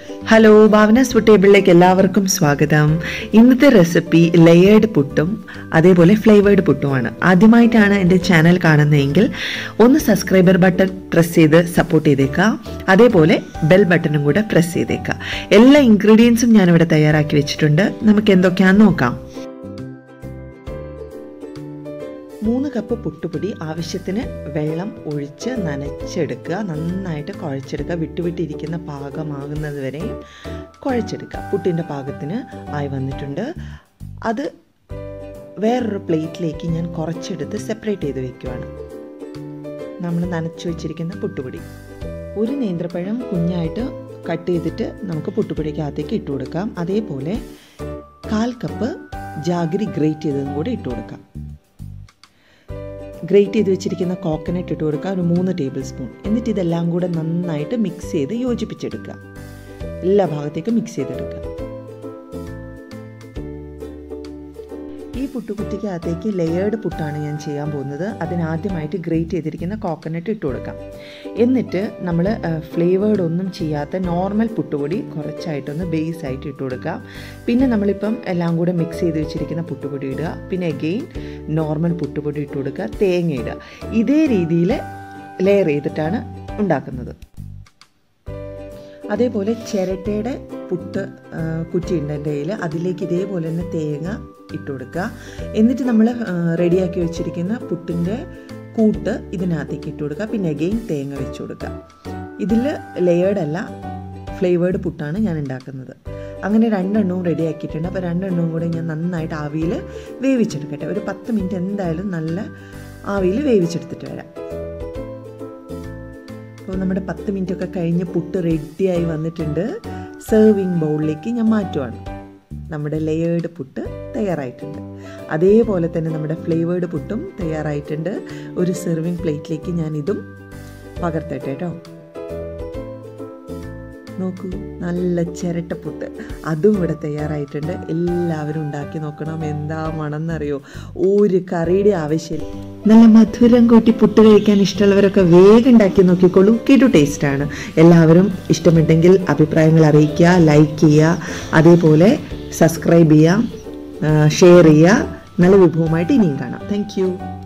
hello ഭാവനാസ് food ടേബിളിലേക്ക് എല്ലാവർക്കും സ്വാഗതം ഇന്നത്തെ റെസിപ്പി ലെയേർഡ് പുട്ടും അതേപോലെ ഫ്ലേവേർഡ് പുട്ടുമാണ് ആദ്യമായിട്ടാണ് എൻ്റെ ചാനൽ കാണുന്നതെങ്കിൽ ഒന്ന് സബ്സ്ക്രൈബർ ബട്ടൺ പ്രസ് ചെയ്ത് സപ്പോർട്ട് ചെയ്തേക്കുക അതേപോലെ ബെൽ ബട്ടണും കൂടെ പ്രസ് ചെയ്തേക്കുക എല്ലാ ഇൻഗ്രീഡിയൻസും ഞാനിവിടെ തയ്യാറാക്കി വെച്ചിട്ടുണ്ട് നമുക്ക് എന്തൊക്കെയാണെന്ന് നോക്കാം മൂന്ന് കപ്പ് പുട്ടുപൊടി ആവശ്യത്തിന് വെള്ളം ഒഴിച്ച് നനച്ചെടുക്കുക നന്നായിട്ട് കുഴച്ചെടുക്കുക വിട്ടുവിട്ടിരിക്കുന്ന പാകമാകുന്നത് വരെ കുഴച്ചെടുക്കുക പുട്ടിൻ്റെ പാകത്തിന് ആയി വന്നിട്ടുണ്ട് അത് വേറൊരു പ്ലേറ്റിലേക്ക് ഞാൻ കുറച്ചെടുത്ത് സെപ്പറേറ്റ് ചെയ്ത് വെക്കുവാണ് നമ്മൾ നനച്ചു വെച്ചിരിക്കുന്ന പുട്ടുപൊടി ഒരു നേന്ത്രപ്പഴം കുഞ്ഞായിട്ട് കട്ട് ചെയ്തിട്ട് നമുക്ക് പുട്ടുപൊടിക്കകത്തേക്ക് ഇട്ട് കൊടുക്കാം അതേപോലെ കാൽ കപ്പ് ജാഗരി ഗ്രേറ്റ് ചെയ്തതും കൂടി ഇട്ട് കൊടുക്കാം ഗ്രേറ്റ് ചെയ്ത് വെച്ചിരിക്കുന്ന കോക്കനട്ട് ഇട്ട് കൊടുക്കുക ഒരു മൂന്ന് ടേബിൾ സ്പൂൺ എന്നിട്ട് ഇതെല്ലാം കൂടെ നന്നായിട്ട് മിക്സ് ചെയ്ത് യോജിപ്പിച്ചെടുക്കുക എല്ലാ ഭാഗത്തേക്കും മിക്സ് ചെയ്തെടുക്കുക ഈ പുട്ടുകുറ്റിക്കകത്തേക്ക് ലെയേർഡ് പുട്ടാണ് ഞാൻ ചെയ്യാൻ പോകുന്നത് അതിനാദ്യമായിട്ട് ഗ്രേറ്റ് ചെയ്തിരിക്കുന്ന കോക്കനട്ട് ഇട്ട് കൊടുക്കാം എന്നിട്ട് നമ്മൾ ഫ്ലേവേർഡ് ഒന്നും ചെയ്യാത്ത നോർമൽ പുട്ടുപൊടി കുറച്ചായിട്ടൊന്ന് ബേസ് ആയിട്ട് ഇട്ട് കൊടുക്കുക പിന്നെ നമ്മളിപ്പം എല്ലാം കൂടെ മിക്സ് ചെയ്ത് വെച്ചിരിക്കുന്ന പുട്ടുപൊടി ഇടുക പിന്നെ അഗെയിൻ നോർമൽ പുട്ടുപൊടി ഇട്ട് കൊടുക്കുക തേങ്ങ ഇടുക ഇതേ രീതിയിൽ ലെയർ ചെയ്തിട്ടാണ് ഉണ്ടാക്കുന്നത് അതേപോലെ ചിരട്ടയുടെ പുട്ട് കുറ്റിയുണ്ട് എൻ്റെ കയ്യിൽ അതിലേക്ക് ഇതേപോലെ തന്നെ തേങ്ങ ഇട്ട് കൊടുക്കുക എന്നിട്ട് നമ്മൾ റെഡിയാക്കി വെച്ചിരിക്കുന്ന പുട്ടിൻ്റെ കൂട്ട് ഇതിനകത്തേക്ക് ഇട്ട് കൊടുക്കുക പിന്നെ അഗെയിൻ തേങ്ങ വെച്ച് കൊടുക്കുക ഇതിൽ ലെയേർഡ് അല്ല ഫ്ലേവേർഡ് പുട്ടാണ് ഞാൻ ഉണ്ടാക്കുന്നത് അങ്ങനെ രണ്ടെണ്ണവും റെഡി ആക്കിയിട്ടുണ്ട് അപ്പോൾ രണ്ടെണ്ണവും കൂടെ ഞാൻ നന്നായിട്ട് ആവിയിൽ വേവിച്ചെടുക്കട്ടെ ഒരു പത്ത് മിനിറ്റ് എന്തായാലും നല്ല ആവിയിൽ വേവിച്ചെടുത്തിട്ട് വരാം അപ്പോൾ നമ്മുടെ പത്ത് മിനിറ്റ് ഒക്കെ കഴിഞ്ഞ് പുട്ട് റെഡിയായി വന്നിട്ടുണ്ട് സെർവിങ് ബൗളിലേക്ക് ഞാൻ മാറ്റുവാണ് നമ്മുടെ ലെയേർഡ് പുട്ട് തയ്യാറായിട്ടുണ്ട് അതേപോലെ തന്നെ നമ്മുടെ ഫ്ലേവേർഡ് പുട്ടും തയ്യാറായിട്ടുണ്ട് ഒരു സെർവിങ് പ്ലേറ്റിലേക്ക് ഞാൻ ഇതും പകർത്തട്ടെ കേട്ടോ നോക്കൂ നല്ല ചിരട്ടപ്പുട്ട് അതും ഇവിടെ തയ്യാറായിട്ടുണ്ട് എല്ലാവരും ഉണ്ടാക്കി നോക്കണം എന്താ മണമെന്നറിയോ ഒരു കറിയുടെ ആവശ്യമില്ല നല്ല മധുരം കൂട്ടി പുട്ട് കഴിക്കാൻ ഇഷ്ടമുള്ളവരൊക്കെ വേഗം ഉണ്ടാക്കി നോക്കിക്കോളൂ കിടു ടേസ്റ്റാണ് എല്ലാവരും ഇഷ്ടമുണ്ടെങ്കിൽ അഭിപ്രായങ്ങൾ അറിയിക്കുക ലൈക്ക് ചെയ്യുക അതേപോലെ സബ്സ്ക്രൈബ് ചെയ്യുക ഷെയർ ചെയ്യുക നല്ല വിഭവമായിട്ട് ഇനിയും കാണാം താങ്ക്